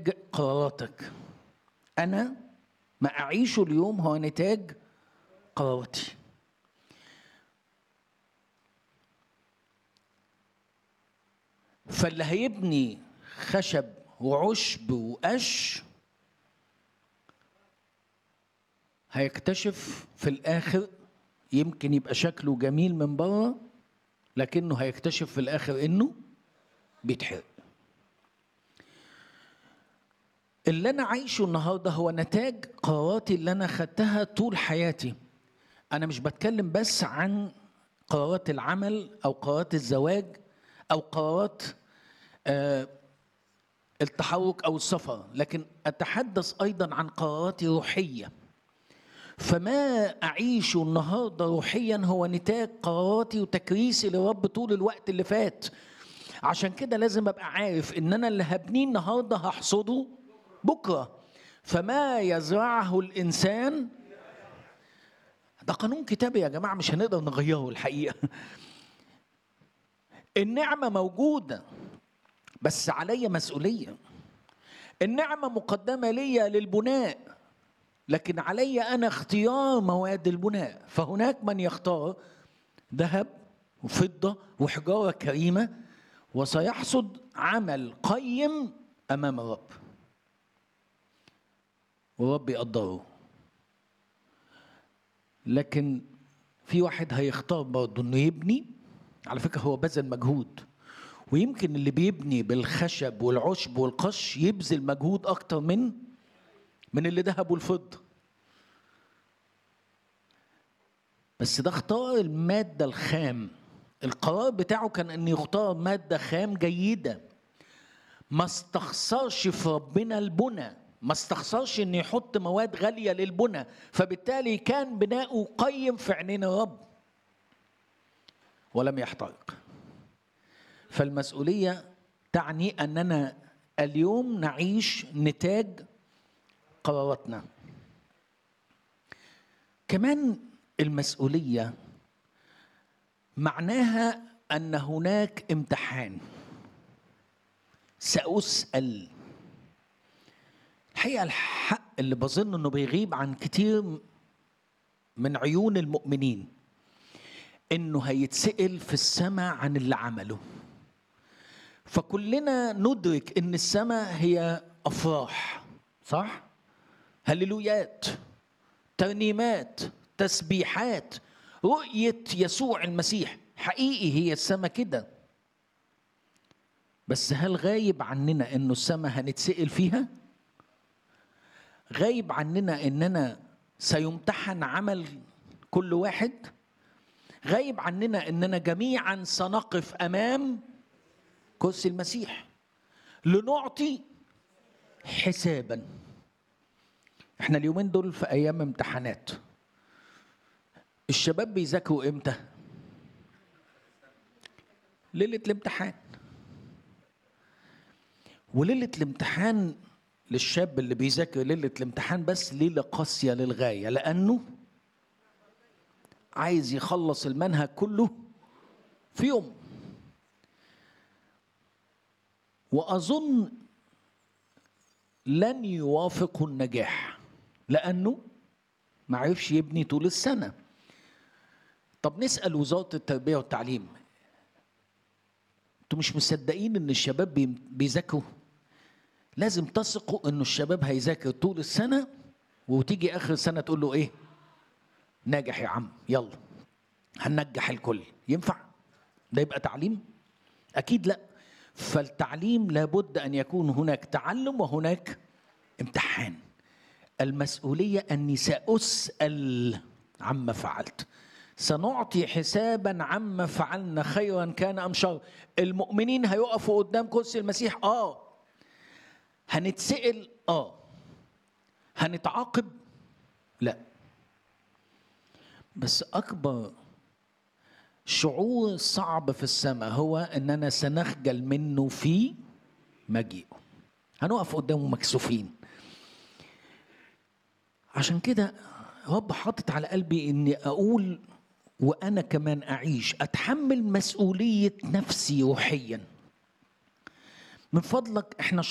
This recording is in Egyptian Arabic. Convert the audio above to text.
نتاج قراراتك انا ما اعيشه اليوم هو نتاج قراراتي فاللي هيبني خشب وعشب وقش هيكتشف في الاخر يمكن يبقى شكله جميل من بره لكنه هيكتشف في الاخر انه بيتحرق اللي انا عايشه النهارده هو نتاج قراراتي اللي انا خدتها طول حياتي انا مش بتكلم بس عن قرارات العمل او قرارات الزواج او قرارات آه التحرك او السفر لكن اتحدث ايضا عن قراراتي روحيه فما اعيشه النهارده روحيا هو نتاج قراراتي وتكريسي لرب طول الوقت اللي فات عشان كده لازم ابقى عارف ان انا اللي هبنيه النهارده هحصده بكره فما يزرعه الانسان ده قانون كتابي يا جماعه مش هنقدر نغيره الحقيقه النعمه موجوده بس عليا مسؤوليه النعمه مقدمه ليا للبناء لكن علي انا اختيار مواد البناء فهناك من يختار ذهب وفضه وحجاره كريمه وسيحصد عمل قيم امام الرب والرب يقدره لكن في واحد هيختار برضه انه يبني على فكره هو بذل مجهود ويمكن اللي بيبني بالخشب والعشب والقش يبذل مجهود اكتر من من اللي ذهب والفضه بس ده اختار الماده الخام القرار بتاعه كان ان يختار ماده خام جيده ما استخسرش في ربنا البنى ما استخسرش ان يحط مواد غاليه للبنى فبالتالي كان بناؤه قيم في عينين الرب ولم يحترق فالمسؤوليه تعني اننا اليوم نعيش نتاج قراراتنا كمان المسؤوليه معناها ان هناك امتحان ساسال الحقيقه الحق اللي بظن انه بيغيب عن كتير من عيون المؤمنين انه هيتسال في السماء عن اللي عمله فكلنا ندرك ان السماء هي افراح صح هللويات ترنيمات تسبيحات رؤيه يسوع المسيح حقيقي هي السماء كده بس هل غايب عننا انه السماء هنتسال فيها غايب عننا اننا سيمتحن عمل كل واحد غايب عننا اننا جميعا سنقف امام كرسي المسيح لنعطي حسابا احنا اليومين دول في ايام امتحانات الشباب بيذاكروا امتى ليله الامتحان وليله الامتحان للشاب اللي بيذاكر ليله الامتحان بس ليله قاسيه للغايه لانه عايز يخلص المنهج كله في يوم واظن لن يوافقه النجاح لانه ما عرفش يبني طول السنه طب نسال وزاره التربيه والتعليم انتوا مش مصدقين ان الشباب بيذاكروا لازم تثقوا انه الشباب هيذاكر طول السنه وتيجي اخر السنه تقول له ايه ناجح يا عم يلا هننجح الكل ينفع ده يبقى تعليم اكيد لا فالتعليم لابد ان يكون هناك تعلم وهناك امتحان المسؤوليه اني ساسال عما فعلت سنعطي حسابا عما فعلنا خيرا كان ام شر المؤمنين هيقفوا قدام كرسي المسيح اه هنتسال اه هنتعاقب لا بس اكبر شعور صعب في السماء هو اننا سنخجل منه في مجيئه هنقف قدامه مكسوفين عشان كده رب حاطط على قلبي اني اقول وانا كمان اعيش اتحمل مسؤوليه نفسي روحيا من فضلك احنا